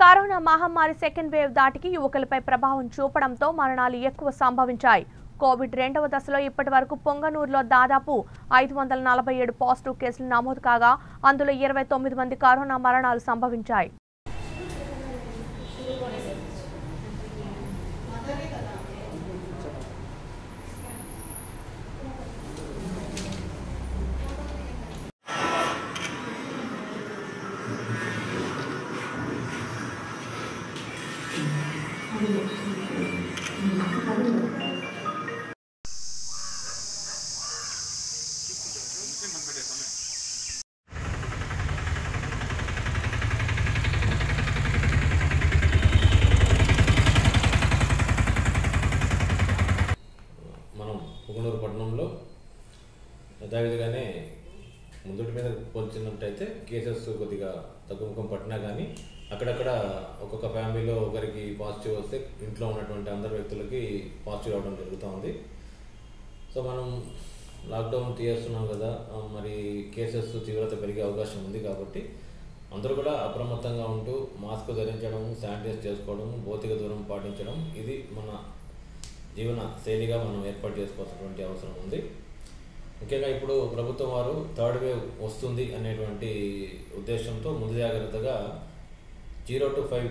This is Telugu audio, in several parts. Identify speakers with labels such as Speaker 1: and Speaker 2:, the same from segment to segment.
Speaker 1: కరోనా మహమ్మారి సెకండ్ వేవ్ దాటికి యువకులపై ప్రభావం చూపడంతో మరణాలు ఎక్కువ సంభవించాయి కోవిడ్ రెండవ దశలో ఇప్పటి వరకు పొంగనూరులో దాదాపు ఐదు వందల నలభై ఏడు పాజిటివ్ కేసులు నమోదు కాగా అందులో ఇరవై తొమ్మిది మంది కరోనా మరణాలు సంభవించాయి
Speaker 2: మనం పుగనూరు పట్టణంలో యథావిధిగానే ముందుటి మీద పోల్చినట్టయితే కేసెస్ కొద్దిగా తగ్గుముఖం పట్టినా కానీ అక్కడక్కడ ఒక్కొక్క ఫ్యామిలీలో ఒకరికి పాజిటివ్ వస్తే ఇంట్లో ఉన్నటువంటి అందరు వ్యక్తులకి పాజిటివ్ అవడం జరుగుతూ ఉంది సో మనం లాక్డౌన్ తీయేస్తున్నాం కదా ఆ, మరి కేసెస్ తీవ్రత పెరిగే అవకాశం ఉంది కాబట్టి అందరూ కూడా అప్రమత్తంగా ఉంటూ మాస్క్ ధరించడం శానిటైజ్ చేసుకోవడం భౌతిక దూరం పాటించడం ఇది మన జీవన శైలిగా మనం ఏర్పాటు చేసుకోవాల్సినటువంటి అవసరం ఉంది ముఖ్యంగా ఇప్పుడు ప్రభుత్వం వారు థర్డ్ వేవ్ వస్తుంది అనేటువంటి ఉద్దేశంతో ముందు జాగ్రత్తగా జీరో టు ఫైవ్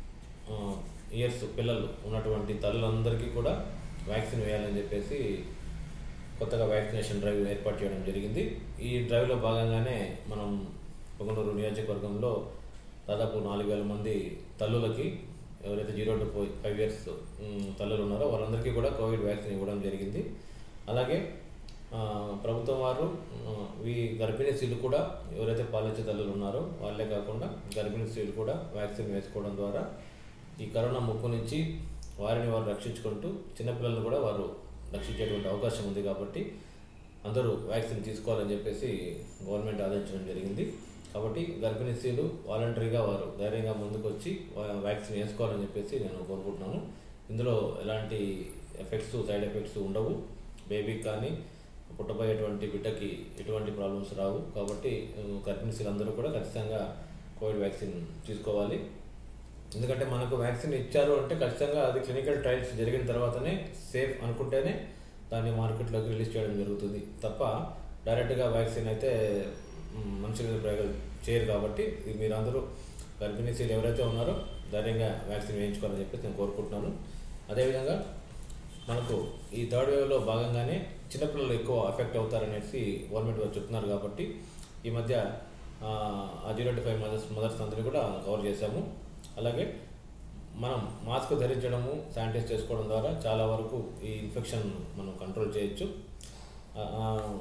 Speaker 2: ఇయర్స్ పిల్లలు ఉన్నటువంటి తల్లులందరికీ కూడా వ్యాక్సిన్ వేయాలని చెప్పేసి కొత్తగా వ్యాక్సినేషన్ డ్రైవ్ ఏర్పాటు చేయడం జరిగింది ఈ డ్రైవ్లో భాగంగానే మనం పొంగనూరు నియోజకవర్గంలో దాదాపు నాలుగు వేల మంది తల్లులకి ఎవరైతే జీరో టు ఫైవ్ ఇయర్స్ తల్లులు ఉన్నారో వాళ్ళందరికీ కూడా కోవిడ్ వ్యాక్సిన్ ఇవ్వడం జరిగింది అలాగే ఆ, ప్రభుత్వం వారు ఆ, ఈ గర్భిణీ స్త్రీలు కూడా ఎవరైతే పాలిచ్చే తల్లులు ఉన్నారో వాళ్ళే కాకుండా గర్భిణీ స్త్రీలు కూడా వ్యాక్సిన్ వేసుకోవడం ద్వారా ఈ కరోనా ముప్పు నుంచి వారిని వారు రక్షించుకుంటూ చిన్నపిల్లలను కూడా వారు రక్షించేటువంటి అవకాశం ఉంది కాబట్టి అందరూ వ్యాక్సిన్ తీసుకోవాలని చెప్పేసి గవర్నమెంట్ ఆదేశించడం జరిగింది కాబట్టి గర్భిణీ స్త్రీలు వాలంటరీగా వారు ధైర్యంగా ముందుకు వచ్చి వా- వ్యాక్సిన్ వేసుకోవాలని చెప్పేసి నేను కోరుకుంటున్నాను ఇందులో ఎలాంటి ఎఫెక్ట్స్ సైడ్ ఎఫెక్ట్స్ ఉండవు బేబీకి కానీ పుట్టబోయేటువంటి బిడ్డకి ఎటువంటి ప్రాబ్లమ్స్ రావు కాబట్టి ఆ, గర్భిణీ స్త్రీలు అందరూ కూడా ఖచ్చితంగా కోవిడ్ వ్యాక్సిన్ తీసుకోవాలి ఎందుకంటే మనకు వ్యాక్సిన్ ఇచ్చారు అంటే ఖచ్చితంగా అది క్లినికల్ ట్రయల్స్ జరిగిన తర్వాతనే సేఫ్ అనుకుంటేనే దాన్ని మార్కెట్లోకి రిలీజ్ చేయడం జరుగుతుంది తప్ప డైరెక్ట్గా వ్యాక్సిన్ అయితే మ్, మనుషుల మీద ప్రయోగాలు చేయరు కాబట్టి ఇది మీరందరూ గర్భిణీ స్త్రీలు ఎవరైతే ఉన్నారో ధైర్యంగా వ్యాక్సిన్ వేయించుకోవాలని చెప్పేసి నేను కోరుకుంటున్నాను అదేవిధంగా మనకు ఈ థర్డ్ వేవ్లో భాగంగానే చిన్నపిల్లలు ఎక్కువ ఎఫెక్ట్ అవుతారనేసి గవర్నమెంట్ వారు చెప్తున్నారు కాబట్టి ఈ మధ్య ఆ, ఆ zero to five mothers mothers అందరినీ కూడా కవర్ చేశాము అలాగే మనం మాస్క్ ధరించడము శానిటైజ్ చేసుకోవడం ద్వారా చాలా వరకు ఈ ఇన్ఫెక్షన్ మనం కంట్రోల్ చేయొచ్చు ఆ, ఆ,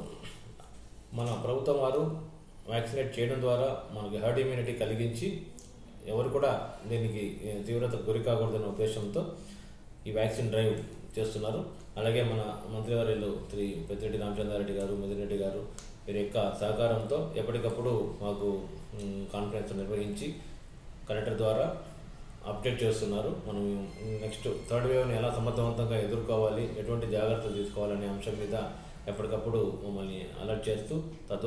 Speaker 2: మన ప్రభుత్వం వారు వ్యాక్సినేట్ చేయడం ద్వారా మనకి హర్డ్ ఇమ్యూనిటీ కలిగించి ఎవరు కూడా దీనికి ఏ, తీవ్రత గురి కాకూడదనే ఉద్దేశంతో ఈ వ్యాక్సిన్ డ్రైవ్ చేస్తున్నారు అలాగే మన మంత్రివర్యులు శ్రీ పెద్దిరెడ్డి రామచంద్రారెడ్డి గారు మిదిరెడ్డి గారు వీరి యొక్క సహకారంతో ఎప్పటికప్పుడు మాకు మ్, కాన్ఫరెన్స్ నిర్వహించి కలెక్టర్ ద్వారా అప్డేట్ చేస్తున్నారు మనం నెక్స్ట్ థర్డ్ వేవ్ని ఎలా సమర్థవంతంగా ఎదుర్కోవాలి ఎటువంటి జాగ్రత్తలు తీసుకోవాలనే అంశం మీద ఎప్పటికప్పుడు మమ్మల్ని అలర్ట్ చేస్తూ తద్వారా